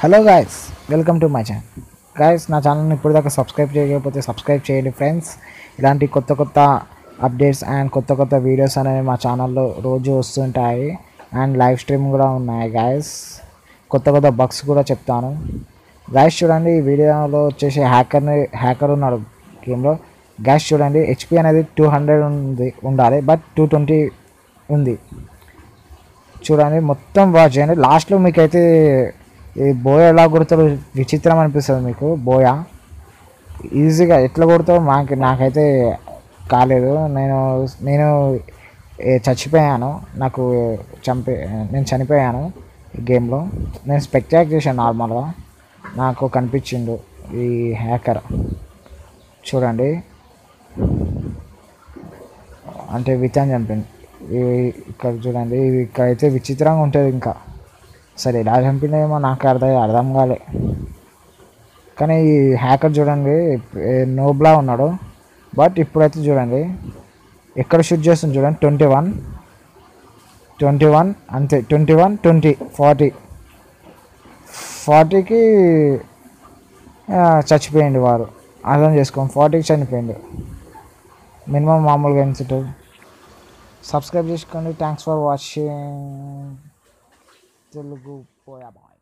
hello guys welcome to my channel guys నా ఛానల్ని ఇప్పుడు దాకా సబ్స్క్రైబ్ చేయకపోతే సబ్స్క్రైబ్ చేయండి ఫ్రెండ్స్ ఇలాంటి కొత్త కొత్త అప్డేట్స్ అండ్ కొత్త కొత్త వీడియోస్ అనేవి మా ఛానల్లో రోజు వస్తుంటాయి అండ్ లైవ్ స్ట్రీమ్ కూడా ఉన్నాయి గాయస్ కొత్త కొత్త బగ్స్ కూడా చెప్తాను గాయస్ చూడండి ఈ వీడియోలో వచ్చేసి హ్యాకర్ని హ్యాకర్ ఉన్నాడు గేమ్లో గ్యాస్ చూడండి హెచ్పి అనేది టూ హండ్రెడ్ ఉంది ఉండాలి బట్ టూ ట్వంటీ ఉంది చూడండి మొత్తం వాచ్ చేయండి లాస్ట్లో మీకైతే ఈ బోయ ఎలా కొడతాడు విచిత్రం అనిపిస్తుంది మీకు బోయ ఈజీగా ఎట్లా కొడతావు మాకు నాకైతే కాలేదు నేను నేను ఏ, చచ్చిపోయాను నాకు చంపే నేను చనిపోయాను ఈ గేమ్లో నేను స్పెక్టాక్ చేశాను నార్మల్గా నాకు కనిపించిండు ఈ హ్యాకర్ చూడండి అంటే విచాన్ చంపింది ఇవి ఇక్కడ చూడండి ఇవి ఇక్కడైతే విచిత్రంగా ఉంటుంది ఇంకా సరే ఎలా చంపినేమో నాకు అర్థం అర్థం కాలే కానీ ఈ హ్యాకర్ చూడండి ఏ, నోబ్లా ఉన్నాడు బట్ ఇప్పుడైతే చూడండి ఎక్కడ షూట్ చేస్తుంది చూడండి ట్వంటీ వన్ ట్వంటీ వన్ అంతే ట్వంటీ వన్ ట్వంటీ ఫార్టీ ఫార్టీకి చచ్చిపోయింది వారు అర్థం చేసుకోండి ఫార్టీకి చనిపోయింది మినిమం మామూలుగా ఎంత ఉంటుంది సబ్స్క్రైబ్ చేసుకోండి థ్యాంక్స్ ఫర్ వాచింగ్ తెలుగు పోయా బాయ్